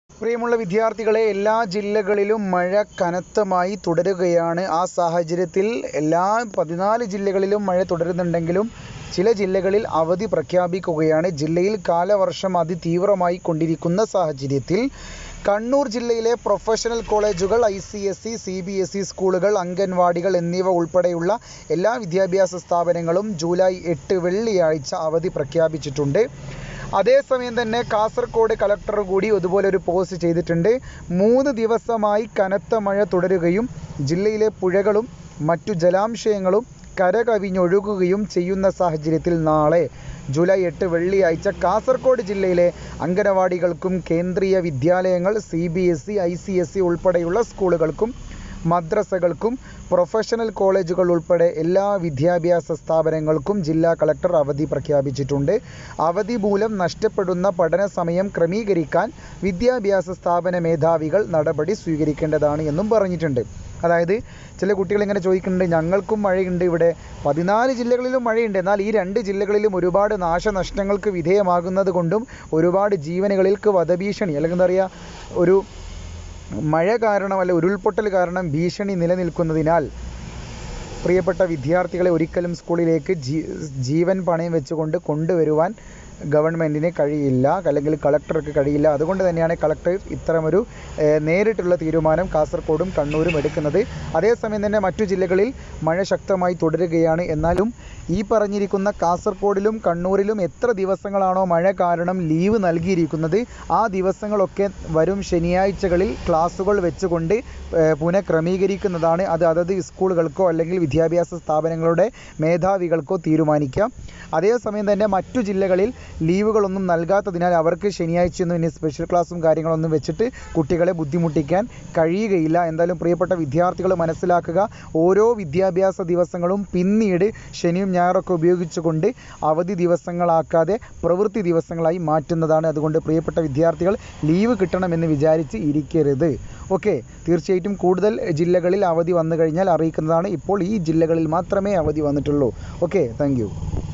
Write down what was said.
പ്രിയമുള്ള വിദ്യാർത്ഥികളെ എല്ലാ ജില്ലകളിലും മഴ കനത്തമായി തുടരുകയാണ് ആ സാഹചര്യത്തിൽ എല്ലാ പതിനാല് ജില്ലകളിലും മഴ തുടരുന്നുണ്ടെങ്കിലും ചില ജില്ലകളിൽ അവധി പ്രഖ്യാപിക്കുകയാണ് ജില്ലയിൽ കാലവർഷം അതിതീവ്രമായി കൊണ്ടിരിക്കുന്ന സാഹചര്യത്തിൽ കണ്ണൂർ ജില്ലയിലെ പ്രൊഫഷണൽ കോളേജുകൾ I C S C C B S E സ്കൂളുകൾ അംഗൻവാടികൾ എന്നിവ ഉൾപ്പെടെയുള്ള എല്ലാ വിദ്യാഭ്യാസ സ്ഥാപനങ്ങളും ജൂലൈ എട്ട് വെള്ളിയാഴ്ച അവധി പ്രഖ്യാപിച്ചിട്ടുണ്ട് അതേസമയം തന്നെ കാസർഗോഡ് കളക്ടർ കൂടി ഇതുപോലെ ഒരു പോസ്റ്റ് ചെയ്തിട്ടുണ്ട് മൂന്ന് ദിവസമായി കനത്ത മഴ തുടരുകയും ജില്ലയിലെ പുഴകളും മറ്റു ജലാശയങ്ങളും കരകവിഞ്ഞൊഴുകുകയും ചെയ്യുന്ന സാഹചര്യത്തിൽ നാളെ ജൂലൈ എട്ട് വെള്ളിയാഴ്ച കാസർഗോഡ് ജില്ലയിലെ അംഗനവാടികൾക്കും കേന്ദ്രീയ വിദ്യാലയങ്ങൾ C B S E I C S C ഉൾപ്പെടെയുള്ള സ്കൂളുകൾക്കും മദ്രസകൾക്കും പ്രൊഫഷണൽ കോളേജുകൾ ഉൾപ്പെടെ എല്ലാ വിദ്യാഭ്യാസ സ്ഥാപനങ്ങൾക്കും ജില്ലാ കളക്ടർ അവധി പ്രഖ്യാപിച്ചിട്ടുണ്ട് അവധി മൂലം നഷ്ടപ്പെടുന്ന പഠന സമയം ക്രമീകരിക്കാൻ വിദ്യാഭ്യാസ സ്ഥാപന മേധാവികൾ നടപടി സ്വീകരിക്കേണ്ടതാണ് എന്നും പറഞ്ഞിട്ടുണ്ട് അതായത് ചില കുട്ടികൾ ഇങ്ങനെ ചോദിക്കുന്നുണ്ട് ഞങ്ങൾക്കും മഴയുണ്ട് ഇവിടെ പതിനാല് ജില്ലകളിലും മഴയുണ്ട് എന്നാൽ ഈ രണ്ട് ജില്ലകളിലും ഒരുപാട് നാശനഷ്ടങ്ങൾക്ക് വിധേയമാകുന്നത് കൊണ്ടും ഒരുപാട് ജീവനുകൾക്ക് വധഭീഷണി അല്ലെങ്കിൽ എന്താ പറയുക ഒരു മഴ കാരണം അല്ല ഉരുൾപൊട്ടൽ കാരണം ഭീഷണി നിലനിൽക്കുന്നതിനാൽ പ്രിയപ്പെട്ട വിദ്യാർത്ഥികളെ ഒരിക്കലും സ്കൂളിലേക്ക് ജീ ജീവൻ പണയം വെച്ചുകൊണ്ട് കൊണ്ടുവരുവാൻ ഗവൺമെൻറ്റിന് കഴിയില്ല അല്ലെങ്കിൽ കളക്ടർക്ക് കഴിയില്ല അതുകൊണ്ട് തന്നെയാണ് കളക്ടർ ഇത്തരമൊരു ഏഹ്, നേരിട്ടുള്ള തീരുമാനം കാസർഗോഡും കണ്ണൂരും എടുക്കുന്നത് അതേസമയം തന്നെ മറ്റു ജില്ലകളിൽ മഴ ശക്തമായി തുടരുകയാണ് എന്നാലും ഈ പറഞ്ഞിരിക്കുന്ന കാസർഗോഡിലും കണ്ണൂരിലും എത്ര ദിവസങ്ങളാണോ മഴ കാരണം ലീവ് നൽകിയിരിക്കുന്നത് ആ ദിവസങ്ങളൊക്കെ വരും ശനിയാഴ്ചകളിൽ ക്ലാസ്സുകൾ വെച്ചുകൊണ്ട് ഏഹ്, പുനഃക്രമീകരിക്കുന്നതാണ് അത് അതത് സ്കൂളുകൾക്കോ അല്ലെങ്കിൽ വിദ്യാഭ്യാസ സ്ഥാപനങ്ങളുടെ മേധാവികൾക്കോ തീരുമാനിക്കാം അതേസമയം തന്നെ മറ്റു ജില്ലകളിൽ ലീവുകളൊന്നും നൽകാത്തതിനാൽ അവർക്ക് ശനിയാഴ്ചയൊന്നും ഇനി സ്പെഷ്യൽ ക്ലാസ്സും കാര്യങ്ങളൊന്നും വെച്ചിട്ട് കുട്ടികളെ ബുദ്ധിമുട്ടിക്കാൻ കഴിയുകയില്ല എന്തായാലും പ്രിയപ്പെട്ട വിദ്യാർത്ഥികൾ മനസ്സിലാക്കുക ഓരോ വിദ്യാഭ്യാസ ദിവസങ്ങളും പിന്നീട് ശനിയും ഞായറൊക്കെ ഉപയോഗിച്ചുകൊണ്ട് അവധി ദിവസങ്ങളാക്കാതെ പ്രവൃത്തി ദിവസങ്ങളായി മാറ്റുന്നതാണ് അതുകൊണ്ട് പ്രിയപ്പെട്ട വിദ്യാർത്ഥികൾ ലീവ് കിട്ടണമെന്ന് വിചാരിച്ച് ഇരിക്കരുത് ഓക്കെ തീർച്ചയായിട്ടും കൂടുതൽ ജില്ലകളിൽ അവധി വന്നു കഴിഞ്ഞാൽ അറിയിക്കുന്നതാണ് ഇപ്പോൾ ഈ ജില്ലകളിൽ മാത്രമേ അവധി വന്നിട്ടുള്ളൂ ഓക്കെ താങ്ക്